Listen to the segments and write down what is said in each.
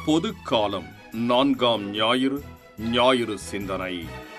பொது காலம் நான்காம் ஞாயிறு ஞாயிறு சிந்தனை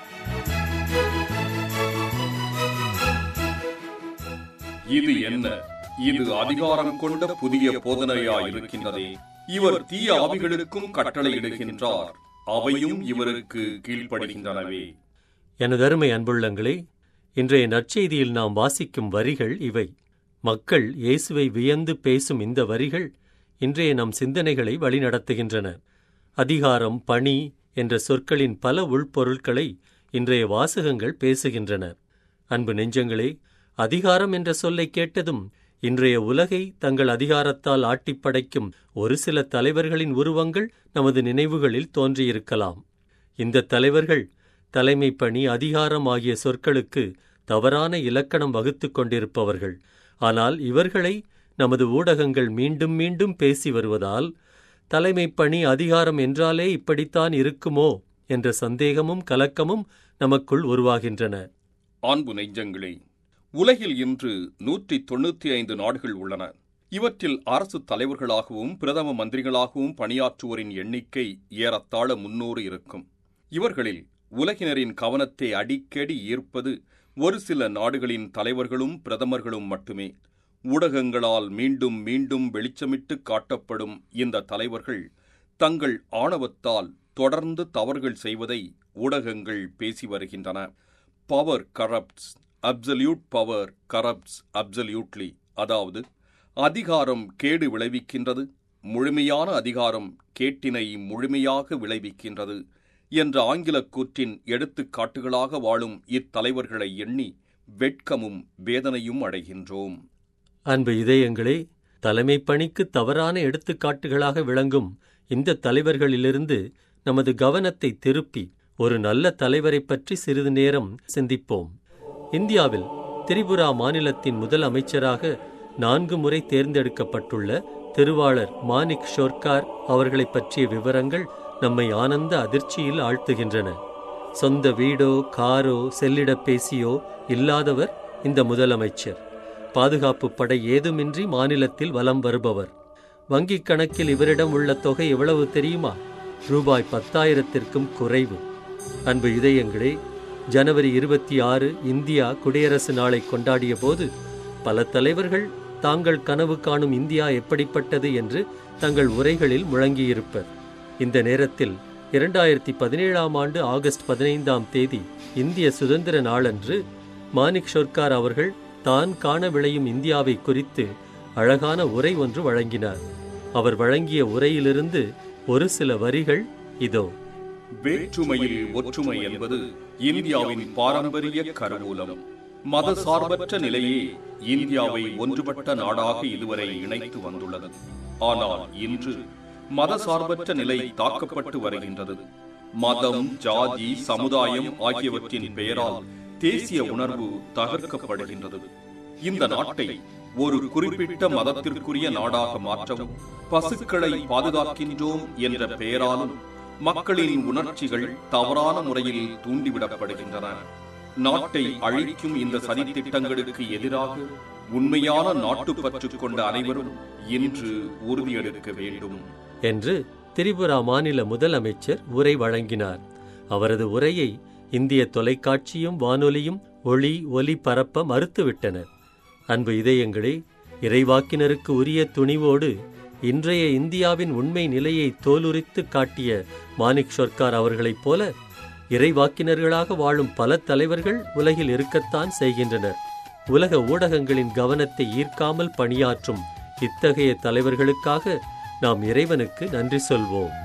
இது என்ன இது அதிகாரம் கொண்ட புதிய போதனையாயிருக்கின்றதே இவர் தீய ஆவிகளுக்கும் கட்டளையிடுகின்றார் அவையும் இவருக்கு கீழ்ப்படுகின்றனவே எனதருமை அன்புள்ளங்களே இன்றைய நற்செய்தியில் நாம் வாசிக்கும் வரிகள் இவை மக்கள் இயேசுவை வியந்து பேசும் இந்த வரிகள் இன்றைய நம் சிந்தனைகளை வழிநடத்துகின்றன அதிகாரம் பணி என்ற சொற்களின் பல உள்பொருட்களை இன்றைய வாசகங்கள் பேசுகின்றன அன்பு நெஞ்சங்களே அதிகாரம் என்ற சொல்லை கேட்டதும் இன்றைய உலகை தங்கள் அதிகாரத்தால் ஆட்டிப்படைக்கும் ஒரு சில தலைவர்களின் உருவங்கள் நமது நினைவுகளில் தோன்றியிருக்கலாம் இந்த தலைவர்கள் தலைமை பணி அதிகாரம் ஆகிய சொற்களுக்கு தவறான இலக்கணம் வகுத்துக் கொண்டிருப்பவர்கள் ஆனால் இவர்களை நமது ஊடகங்கள் மீண்டும் மீண்டும் பேசி வருவதால் தலைமை பணி அதிகாரம் என்றாலே இப்படித்தான் இருக்குமோ என்ற சந்தேகமும் கலக்கமும் நமக்குள் உருவாகின்றன அன்பு நெஞ்சங்களே உலகில் இன்று நூற்றி தொண்ணூற்றி ஐந்து நாடுகள் உள்ளன இவற்றில் அரசு தலைவர்களாகவும் பிரதம மந்திரிகளாகவும் பணியாற்றுவோரின் எண்ணிக்கை ஏறத்தாழ முன்னூறு இருக்கும் இவர்களில் உலகினரின் கவனத்தை அடிக்கடி ஈர்ப்பது ஒரு சில நாடுகளின் தலைவர்களும் பிரதமர்களும் மட்டுமே ஊடகங்களால் மீண்டும் மீண்டும் வெளிச்சமிட்டு காட்டப்படும் இந்த தலைவர்கள் தங்கள் ஆணவத்தால் தொடர்ந்து தவறுகள் செய்வதை ஊடகங்கள் பேசி வருகின்றன power corrupts absolute power corrupts absolutely அதாவது அதிகாரம் கேடு விளைவிக்கின்றது முழுமையான அதிகாரம் கேட்டினை முழுமையாக விளைவிக்கின்றது என்ற ஆங்கிலக் கூற்றின் எடுத்துக்காட்டுகளாக வாழும் இத்தலைவர்களை எண்ணி வெட்கமும் வேதனையும் அடைகின்றோம் அன்பு இதயங்களே தலைமை பணிக்கு தவறான எடுத்துக்காட்டுகளாக விளங்கும் இந்த தலைவர்களிலிருந்து நமது கவனத்தை திருப்பி ஒரு நல்ல தலைவரைப் பற்றி சிறிது நேரம் சிந்திப்போம் இந்தியாவில் திரிபுரா மாநிலத்தின் முதல் அமைச்சராக நான்கு முறை தேர்ந்தெடுக்கப்பட்டுள்ள திருவாளர் மானிக் ஷோர்கார் அவர்களைப் பற்றிய விவரங்கள் நம்மை ஆனந்த அதிர்ச்சியில் ஆழ்த்துகின்றன சொந்த வீடோ காரோ செல்லிடப்பேசியோ இல்லாதவர் இந்த முதலமைச்சர் பாதுகாப்பு படை ஏதுமின்றி மாநிலத்தில் வலம் வருபவர் வங்கிக் கணக்கில் இவரிடம் உள்ள தொகை எவ்வளவு தெரியுமா ரூபாய் பத்தாயிரத்திற்கும் குறைவு அன்பு இதயங்களே ஜனவரி இருபத்தி ஆறு இந்தியா குடியரசு நாளை கொண்டாடிய போது பல தலைவர்கள் தாங்கள் கனவு காணும் இந்தியா எப்படிப்பட்டது என்று தங்கள் உரைகளில் முழங்கியிருப்பர் இந்த நேரத்தில் இரண்டாயிரத்தி பதினேழாம் ஆண்டு ஆகஸ்ட் பதினைந்தாம் தேதி இந்திய சுதந்திர நாளன்று மானிக் ஷோர்கார் அவர்கள் தான் காண விளையும் இந்தியாவை குறித்து அழகான உரை ஒன்று வழங்கினார் அவர் வழங்கிய உரையிலிருந்து ஒரு சில வரிகள் இதோ வேற்றுமையில் ஒற்றுமை என்பது இந்தியாவின் பாரம்பரிய கருவூலம் மதசார்பற்ற நிலையே இந்தியாவை ஒன்றுபட்ட நாடாக இதுவரை இணைத்து வந்துள்ளது ஆனால் இன்று மதசார்பற்ற நிலை தாக்கப்பட்டு வருகின்றது மதம் ஜாதி சமுதாயம் ஆகியவற்றின் பெயரால் தேசிய உணர்வு தகர்க்கப்படுகின்றது இந்த நாட்டை ஒரு குறிப்பிட்ட மதத்திற்குரிய நாடாக மாற்றவும் பசுக்களை பாதுகாக்கின்றோம் என்ற பெயராலும் மக்களின் உணர்ச்சிகள் தவறான முறையில் தூண்டிவிடப்படுகின்றன நாட்டை அழிக்கும் இந்த சதித்திட்டங்களுக்கு எதிராக உண்மையான நாட்டுப்பற்று கொண்ட அனைவரும் இன்று உறுதியெடுக்க வேண்டும் என்று திரிபுரா மாநில முதலமைச்சர் உரை வழங்கினார் அவரது உரையை இந்திய தொலைக்காட்சியும் வானொலியும் ஒளி ஒலி பரப்ப மறுத்துவிட்டனர் அன்பு இதயங்களே இறைவாக்கினருக்கு உரிய துணிவோடு இன்றைய இந்தியாவின் உண்மை நிலையை தோலுரித்து காட்டிய மானிக் ஷொர்கார் அவர்களைப் போல இறைவாக்கினர்களாக வாழும் பல தலைவர்கள் உலகில் இருக்கத்தான் செய்கின்றனர் உலக ஊடகங்களின் கவனத்தை ஈர்க்காமல் பணியாற்றும் இத்தகைய தலைவர்களுக்காக நாம் இறைவனுக்கு நன்றி சொல்வோம்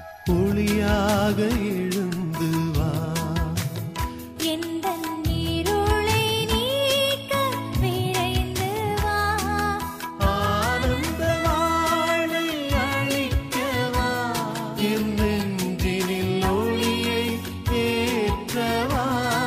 ஒளியாக எழுந்து வா எந்தன் இருளை நீக்க விரைந்து வா ஆனந்த வாழ்வை அளிக்கவா என் நெஞ்சினில் ஒளியை ஏற்றவா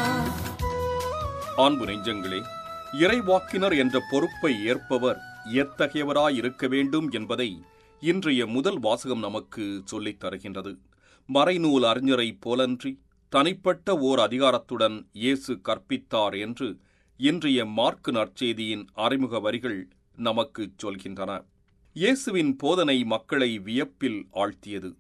அன்பு நெஞ்சங்களே இறைவாக்கினர் என்ற பொறுப்பை ஏற்பவர் எத்தகையவராயிருக்க வேண்டும் என்பதை இன்றைய முதல் வாசகம் நமக்கு சொல்லித் தருகின்றது மறைநூல் அறிஞரைப் போலன்றி தனிப்பட்ட ஓர் அதிகாரத்துடன் இயேசு கற்பித்தார் என்று இன்றைய மார்க்கு நற்செய்தியின் அறிமுக வரிகள் நமக்குச் சொல்கின்றன இயேசுவின் போதனை மக்களை வியப்பில் ஆழ்த்தியது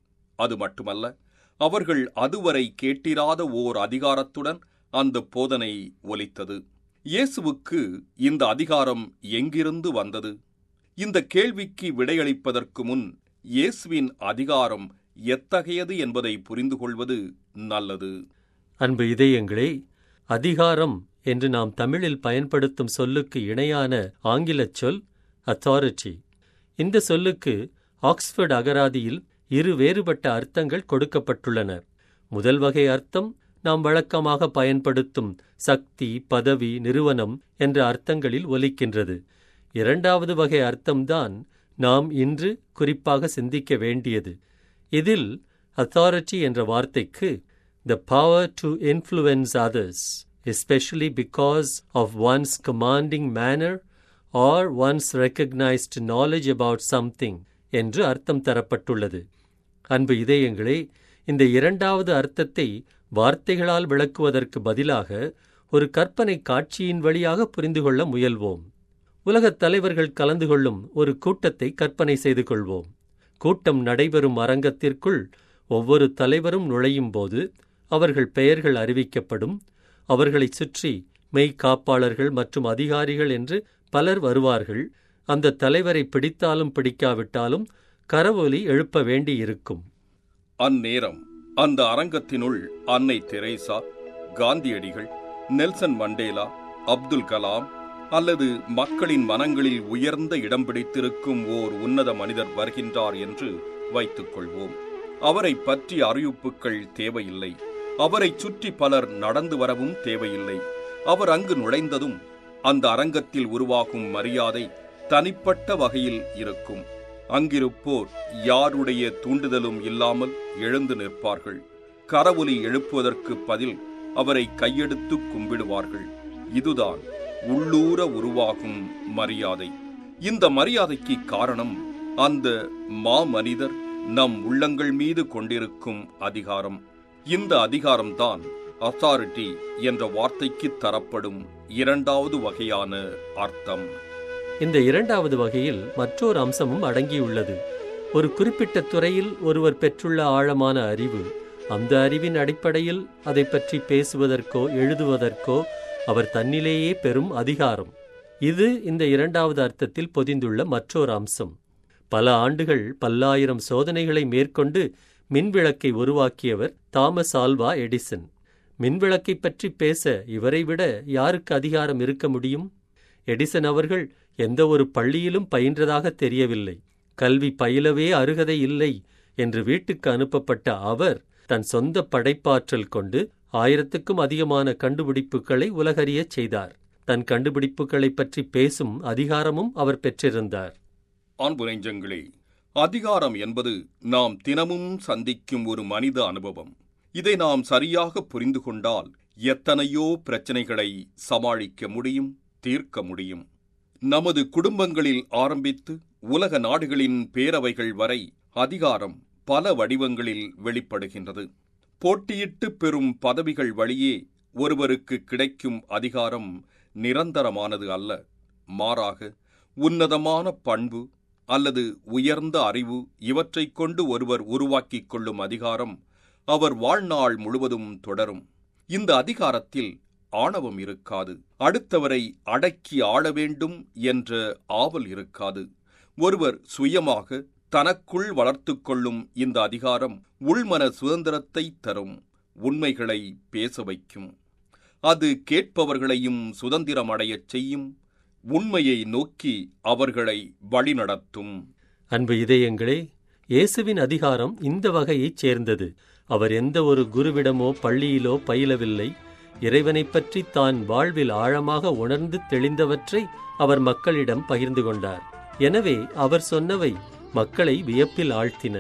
அது மட்டுமல்ல அவர்கள் அதுவரை கேட்டிராத ஓர் அதிகாரத்துடன் அந்த போதனை ஒலித்தது இயேசுவுக்கு இந்த அதிகாரம் எங்கிருந்து வந்தது இந்த கேள்விக்கு விடையளிப்பதற்கு முன் இயேசுவின் அதிகாரம் எத்தகையது என்பதை புரிந்து கொள்வது நல்லது அன்பு இதயங்களே அதிகாரம் என்று நாம் தமிழில் பயன்படுத்தும் சொல்லுக்கு இணையான ஆங்கிலச் சொல் அத்தாரிட்டி இந்த சொல்லுக்கு ஆக்ஸ்போர்ட் அகராதியில் இரு வேறுபட்ட அர்த்தங்கள் கொடுக்கப்பட்டுள்ளன முதல் வகை அர்த்தம் நாம் வழக்கமாக பயன்படுத்தும் சக்தி பதவி நிறுவனம் என்ற அர்த்தங்களில் ஒலிக்கின்றது இரண்டாவது வகை அர்த்தம்தான் நாம் இன்று குறிப்பாக சிந்திக்க வேண்டியது இதில் அத்தாரிட்டி என்ற வார்த்தைக்கு the power to influence others, especially because of one's commanding manner or one's recognized knowledge about something என்று அர்த்தம் தரப்பட்டுள்ளது அன்பு இதயங்களே இந்த இரண்டாவது அர்த்தத்தை வார்த்தைகளால் விளக்குவதற்கு பதிலாக ஒரு கற்பனை காட்சியின் வழியாக புரிந்து கொள்ள முயல்வோம் உலகத் தலைவர்கள் கலந்து கொள்ளும் ஒரு கூட்டத்தை கற்பனை செய்து கொள்வோம் கூட்டம் நடைபெறும் அரங்கத்திற்குள் ஒவ்வொரு தலைவரும் நுழையும் போது அவர்கள் பெயர்கள் அறிவிக்கப்படும் அவர்களைச் சுற்றி மெய்க்காப்பாளர்கள் மற்றும் அதிகாரிகள் என்று பலர் வருவார்கள் அந்த தலைவரை பிடித்தாலும் பிடிக்காவிட்டாலும் கரவொலி எழுப்ப வேண்டியிருக்கும் அந்நேரம் அந்த அரங்கத்தினுள் அன்னை தெரேசா காந்தியடிகள் நெல்சன் மண்டேலா அப்துல் கலாம் அல்லது மக்களின் மனங்களில் உயர்ந்த இடம் பிடித்திருக்கும் ஓர் உன்னத மனிதர் வருகின்றார் என்று வைத்துக் கொள்வோம் அவரை பற்றி அறிவிப்புகள் தேவையில்லை அவரைச் சுற்றி பலர் நடந்து வரவும் தேவையில்லை அவர் அங்கு நுழைந்ததும் அந்த அரங்கத்தில் உருவாகும் மரியாதை தனிப்பட்ட வகையில் இருக்கும் அங்கிருப்போர் யாருடைய தூண்டுதலும் இல்லாமல் எழுந்து நிற்பார்கள் கரவொலி எழுப்புவதற்கு பதில் அவரை கையெடுத்து கும்பிடுவார்கள் இதுதான் உள்ளூர உருவாகும் மரியாதை இந்த மரியாதைக்கு காரணம் அந்த மாமனிதர் நம் உள்ளங்கள் மீது கொண்டிருக்கும் அதிகாரம் இந்த அதிகாரம்தான் அத்தாரிட்டி என்ற வார்த்தைக்கு தரப்படும் இரண்டாவது வகையான அர்த்தம் இந்த இரண்டாவது வகையில் மற்றொரு அம்சமும் அடங்கியுள்ளது ஒரு குறிப்பிட்ட துறையில் ஒருவர் பெற்றுள்ள ஆழமான அறிவு அந்த அறிவின் அடிப்படையில் அதை பற்றி பேசுவதற்கோ எழுதுவதற்கோ அவர் தன்னிலேயே பெறும் அதிகாரம் இது இந்த இரண்டாவது அர்த்தத்தில் பொதிந்துள்ள மற்றொரு அம்சம் பல ஆண்டுகள் பல்லாயிரம் சோதனைகளை மேற்கொண்டு மின்விளக்கை உருவாக்கியவர் தாமஸ் ஆல்வா எடிசன் மின்விளக்கை பற்றி பேச இவரை விட யாருக்கு அதிகாரம் இருக்க முடியும் எடிசன் அவர்கள் எந்த ஒரு பள்ளியிலும் பயின்றதாக தெரியவில்லை கல்வி பயிலவே அருகதை இல்லை என்று வீட்டுக்கு அனுப்பப்பட்ட அவர் தன் சொந்த படைப்பாற்றல் கொண்டு ஆயிரத்துக்கும் அதிகமான கண்டுபிடிப்புகளை உலகறியச் செய்தார் தன் கண்டுபிடிப்புகளைப் பற்றி பேசும் அதிகாரமும் அவர் பெற்றிருந்தார் அன்பு நெஞ்சங்களே அதிகாரம் என்பது நாம் தினமும் சந்திக்கும் ஒரு மனித அனுபவம் இதை நாம் சரியாக புரிந்து கொண்டால் எத்தனையோ பிரச்சனைகளை சமாளிக்க முடியும் தீர்க்க முடியும் நமது குடும்பங்களில் ஆரம்பித்து உலக நாடுகளின் பேரவைகள் வரை அதிகாரம் பல வடிவங்களில் வெளிப்படுகின்றது போட்டியிட்டு பெறும் பதவிகள் வழியே ஒருவருக்கு கிடைக்கும் அதிகாரம் நிரந்தரமானது அல்ல மாறாக உன்னதமான பண்பு அல்லது உயர்ந்த அறிவு இவற்றைக் கொண்டு ஒருவர் உருவாக்கிக் கொள்ளும் அதிகாரம் அவர் வாழ்நாள் முழுவதும் தொடரும் இந்த அதிகாரத்தில் ஆணவம் இருக்காது அடுத்தவரை அடக்கி ஆள வேண்டும் என்ற ஆவல் இருக்காது ஒருவர் சுயமாக தனக்குள் வளர்த்துக் கொள்ளும் இந்த அதிகாரம் உள்மன சுதந்திரத்தை தரும் உண்மைகளை பேச வைக்கும் அது கேட்பவர்களையும் சுதந்திரமடையச் செய்யும் உண்மையை நோக்கி அவர்களை வழிநடத்தும் அன்பு இதயங்களே இயேசுவின் அதிகாரம் இந்த வகையைச் சேர்ந்தது அவர் எந்த ஒரு குருவிடமோ பள்ளியிலோ பயிலவில்லை இறைவனைப் பற்றி தான் வாழ்வில் ஆழமாக உணர்ந்து தெளிந்தவற்றை அவர் மக்களிடம் பகிர்ந்து கொண்டார் எனவே அவர் சொன்னவை மக்களை வியப்பில் ஆழ்த்தின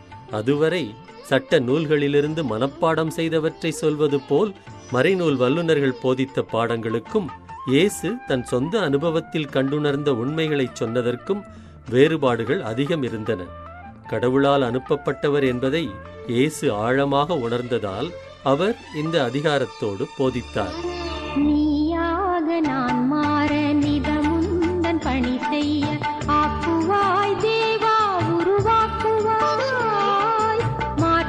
அதுவரை சட்ட நூல்களிலிருந்து மனப்பாடம் செய்தவற்றை சொல்வது போல் மறைநூல் வல்லுநர்கள் போதித்த பாடங்களுக்கும் இயேசு தன் சொந்த அனுபவத்தில் கண்டுணர்ந்த உண்மைகளைச் சொன்னதற்கும் வேறுபாடுகள் அதிகம் இருந்தன கடவுளால் அனுப்பப்பட்டவர் என்பதை இயேசு ஆழமாக உணர்ந்ததால் அவர் இந்த அதிகாரத்தோடு போதித்தார் நீயாக நான் மாற நிதமுந்தன் பணி செய்ய ஆக்குவாய் தேவா உருவாக்குவாய்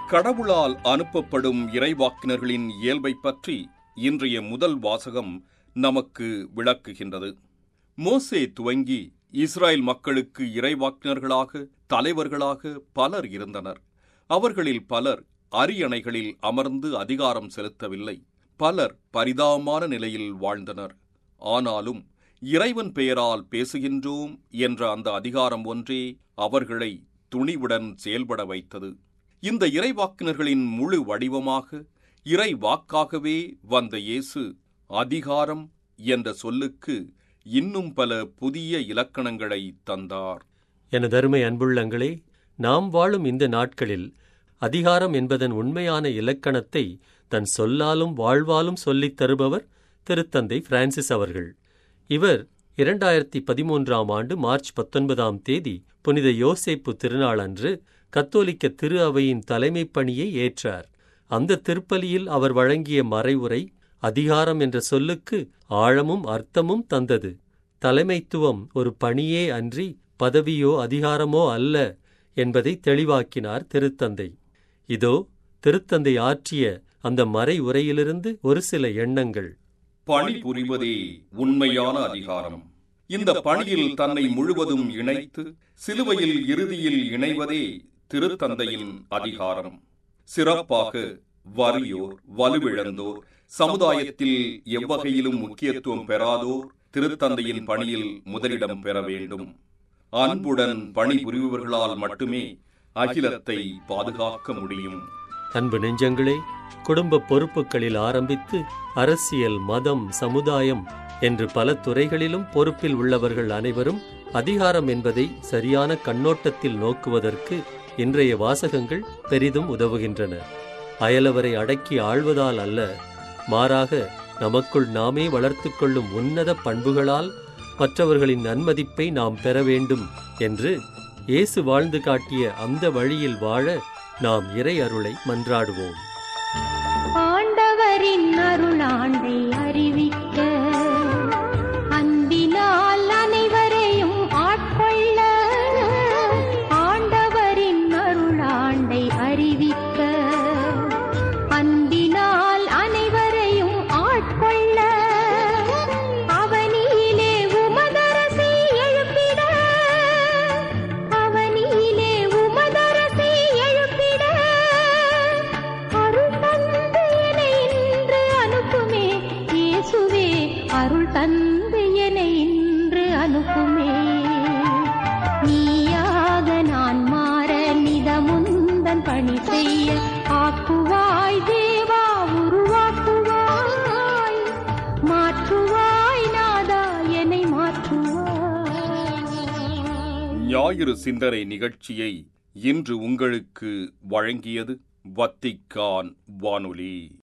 கடவுளால் அனுப்பப்படும் இறைவாக்கினர்களின் இயல்பை பற்றி இன்றைய முதல் வாசகம் நமக்கு விளக்குகின்றது மோசே துவங்கி இஸ்ராயல் மக்களுக்கு இறைவாக்கினர்களாக தலைவர்களாக பலர் இருந்தனர் அவர்களில் பலர் அரியணைகளில் அமர்ந்து அதிகாரம் செலுத்தவில்லை பலர் பரிதாபமான நிலையில் வாழ்ந்தனர் ஆனாலும் இறைவன் பெயரால் பேசுகின்றோம் என்ற அந்த அதிகாரம் ஒன்றே அவர்களை துணிவுடன் செயல்பட வைத்தது இந்த இறைவாக்கினர்களின் முழு வடிவமாக இறை வாக்காகவே வந்த இயேசு அதிகாரம் என்ற சொல்லுக்கு இன்னும் பல புதிய இலக்கணங்களை தந்தார் எனதருமை அன்புள்ளங்களே நாம் வாழும் இந்த நாட்களில் அதிகாரம் என்பதன் உண்மையான இலக்கணத்தை தன் சொல்லாலும் வாழ்வாலும் சொல்லித் தருபவர் திருத்தந்தை பிரான்சிஸ் அவர்கள் இவர் இரண்டாயிரத்தி பதிமூன்றாம் ஆண்டு மார்ச் பத்தொன்பதாம் தேதி புனித யோசேப்பு திருநாளன்று கத்தோலிக்க திரு அவையின் தலைமைப் பணியை ஏற்றார் அந்த திருப்பலியில் அவர் வழங்கிய மறைவுரை அதிகாரம் என்ற சொல்லுக்கு ஆழமும் அர்த்தமும் தந்தது தலைமைத்துவம் ஒரு பணியே அன்றி பதவியோ அதிகாரமோ அல்ல என்பதை தெளிவாக்கினார் திருத்தந்தை இதோ திருத்தந்தை ஆற்றிய அந்த மறை உரையிலிருந்து ஒரு சில எண்ணங்கள் பணி புரிவதே உண்மையான அதிகாரம் இந்த பணியில் தன்னை முழுவதும் இணைத்து சிலுவையில் இறுதியில் இணைவதே திருத்தந்தையின் அதிகாரம் சிறப்பாக வறியோர் வலுவிழந்தோர் சமுதாயத்தில் எவ்வகையிலும் முக்கியத்துவம் பெறாதோர் திருத்தந்தையின் பணியில் முதலிடம் பெற வேண்டும் அன்புடன் பணி புரிபவர்களால் மட்டுமே அகிலத்தை பாதுகாக்க முடியும் அன்பு நெஞ்சங்களே குடும்ப பொறுப்புகளில் ஆரம்பித்து அரசியல் மதம் சமுதாயம் என்று பல துறைகளிலும் பொறுப்பில் உள்ளவர்கள் அனைவரும் அதிகாரம் என்பதை சரியான கண்ணோட்டத்தில் நோக்குவதற்கு இன்றைய வாசகங்கள் பெரிதும் உதவுகின்றன அயலவரை அடக்கி ஆள்வதால் அல்ல மாறாக நமக்குள் நாமே வளர்த்துக் கொள்ளும் உன்னத பண்புகளால் மற்றவர்களின் நன்மதிப்பை நாம் பெற வேண்டும் என்று இயேசு வாழ்ந்து காட்டிய அந்த வழியில் வாழ நாம் இறை அருளை மன்றாடுவோம் ஆண்டவரின் அருளாண்டை அறிவிக்க அன்பினால் அனைவரையும் ஆட்கொள்ள ஆண்டவரின் அருளாண்டை அறிவிக்க அன்பினால் அனைவரையும் ஆட்கொள்ள அவனியிலே உமதரசை எழுப்பிட அவனியிலே உமதரசை எழுப்பிட அருள் தந்து என்னை இன்று அனுப்புமே இயேசுவே அருள் தந்து என்னை இன்று அனுப்புமே நீயாக நான் மாற நிதமுந்தன் பணி செய்ய ஆக்குவாய் தேவா உருவாக்குவாய் மாற்றுவாய் நாதா என்னை மாற்றுவாய் ஞாயிறு சிந்தனை நிகழ்ச்சியை இன்று உங்களுக்கு வழங்கியது வத்திக்கான் வானொலி